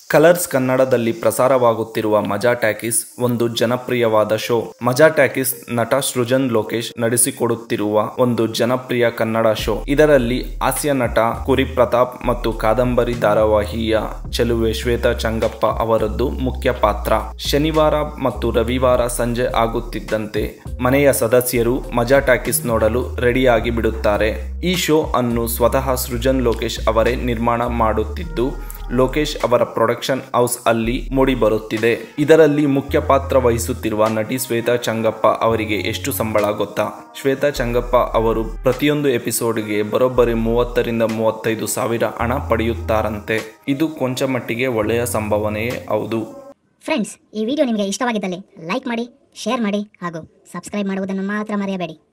colours ಕನ್ನಡದಲ್ಲಿ ಪ್ರಸಾರವಾಗುತ್ತಿರುವ ಮಜಾ ಟ್ಯಾಕಿಸ್ ಒಂದು ಜನಪ್ರಿಯವಾದ ಶೋ ಮಜಾ ಟ್ಯಾಕಿಸ್ ನಟ ಸೃಜನ್ ಲೋಕೇಶ್ ನಡೆಸಿಕೊಡುತ್ತಿರುವ ಒಂದು ಜನಪ್ರಿಯ ಕನ್ನಡ ಶೋ ಇದರಲ್ಲಿ ಹಾಸ್ಯ ನಟ ಕುರಿ ಪ್ರತಾಪ್ ಮತ್ತು ಕಾದಂಬರಿ ಧಾರಾವಾಹಿಯ ಚೆಲುವೆ ಶ್ವೇತಾ ಚಂಗಪ್ಪ ಅವರದ್ದು ಮುಖ್ಯ ಪಾತ್ರ ಶನಿವಾರ ಮತ್ತು ರವಿವಾರ ಸಂಜೆ ಆಗುತ್ತಿದ್ದಂತೆ ಮನೆಯ ಸದಸ್ಯರು ಮಜಾ ಟ್ಯಾಕಿಸ್ ನೋಡಲು ರೆಡಿಯಾಗಿ ಬಿಡುತ್ತಾರೆ ಈ ಶೋ ಅನ್ನು ಸ್ವತಃ ಸೃಜನ್ ಲೋಕೇಶ್ ಅವರೇ ನಿರ್ಮಾಣ ಮಾಡುತ್ತಿದ್ದು ಲೋಕೇಶ್ ಅವರ ಪ್ರೊಡಕ್ಷನ್ ಹೌಸ್ ಅಲ್ಲಿ ಮೂಡಿ ಬರುತ್ತಿದೆ ಇದರಲ್ಲಿ ಮುಖ್ಯ ಪಾತ್ರ ವಹಿಸುತ್ತಿರುವ ನಟಿ ಶ್ವೇತಾ ಚಂಗಪ್ಪ ಅವರಿಗೆ ಎಷ್ಟು ಸಂಬಳ ಗೊತ್ತಾ ಶ್ವೇತಾ ಚಂಗಪ್ಪ ಅವರು ಪ್ರತಿಯೊಂದು ಎಪಿಸೋಡ್ಗೆ ಬರೋಬ್ಬರಿ ಮೂವತ್ತರಿಂದ ಮೂವತ್ತೈದು ಸಾವಿರ ಹಣ ಪಡೆಯುತ್ತಾರಂತೆ ಇದು ಕೊಂಚ ಮಟ್ಟಿಗೆ ಒಳ್ಳೆಯ ಸಂಭಾವನೆಯೇ ಹೌದು ಫ್ರೆಂಡ್ಸ್ ಈ ವಿಡಿಯೋ ನಿಮಗೆ ಇಷ್ಟವಾಗಿದ್ದಲ್ಲಿ ಲೈಕ್ ಮಾಡಿ ಶೇರ್ ಮಾಡಿ ಹಾಗೂ ಸಬ್ಸ್ಕ್ರೈಬ್ ಮಾಡುವುದನ್ನು ಮಾತ್ರ ಮರೆಯಬೇಡಿ